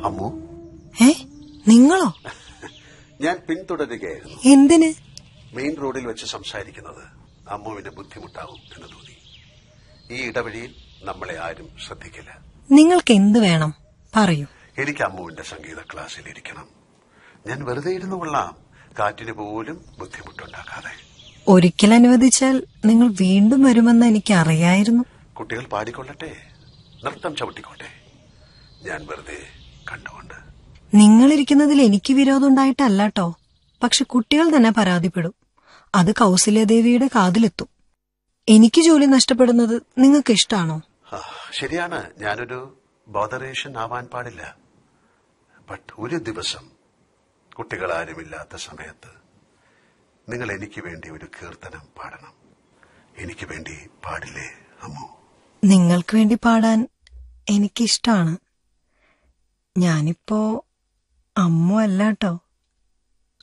അമ്മു ഏ നിങ്ങളോ ഞാൻ പിന്തുടരുകയായിരുന്നു എന്തിന് മെയിൻ റോഡിൽ വെച്ച് സംസാരിക്കുന്നത് അമ്മുവിന് ബുദ്ധിമുട്ടാവും എന്ന് തോന്നി ഈ ഇടവഴിയിൽ നമ്മളെ ആരും ശ്രദ്ധിക്കില്ല നിങ്ങൾക്ക് എന്ത് വേണം പറയൂ എനിക്ക് അമ്മുവിന്റെ സംഗീത ക്ലാസ്സിൽ ഇരിക്കണം ഞാൻ വെറുതെ ഇരുന്നു കൊള്ളാം കാറ്റിന് പോലും ബുദ്ധിമുട്ടുണ്ടാക്കാതെ ഒരിക്കൽ അനുവദിച്ചാൽ നിങ്ങൾ വീണ്ടും വരുമെന്ന് എനിക്ക് അറിയായിരുന്നു കുട്ടികൾ പാടിക്കൊള്ളട്ടെ നൃത്തം ചവിട്ടിക്കോട്ടെ ഞാൻ വെറുതെ കണ്ടുകൊണ്ട് നിങ്ങളിരിക്കുന്നതിൽ എനിക്ക് വിരോധമുണ്ടായിട്ടല്ല കേട്ടോ പക്ഷെ കുട്ടികൾ തന്നെ പരാതിപ്പെടും അത് കൗസല്യദേവിയുടെ കാതിലെത്തും എനിക്ക് ജോലി നഷ്ടപ്പെടുന്നത് നിങ്ങൾക്ക് ഇഷ്ടാണോ ആ, ശരിയാണ് ഞാനൊരു ബോധറേഷൻ ആവാൻ പാടില്ല ബട്ട് ഒരു ദിവസം കുട്ടികൾ ആരുമില്ലാത്ത സമയത്ത് നിങ്ങൾ എനിക്ക് വേണ്ടി ഒരു കീർത്തനം പാടണം എനിക്ക് വേണ്ടി പാടില്ലേ അമ്മു നിങ്ങൾക്ക് വേണ്ടി പാടാൻ എനിക്കിഷ്ടാണ് ഞാനിപ്പോ അമ്മ അല്ല കേട്ടോ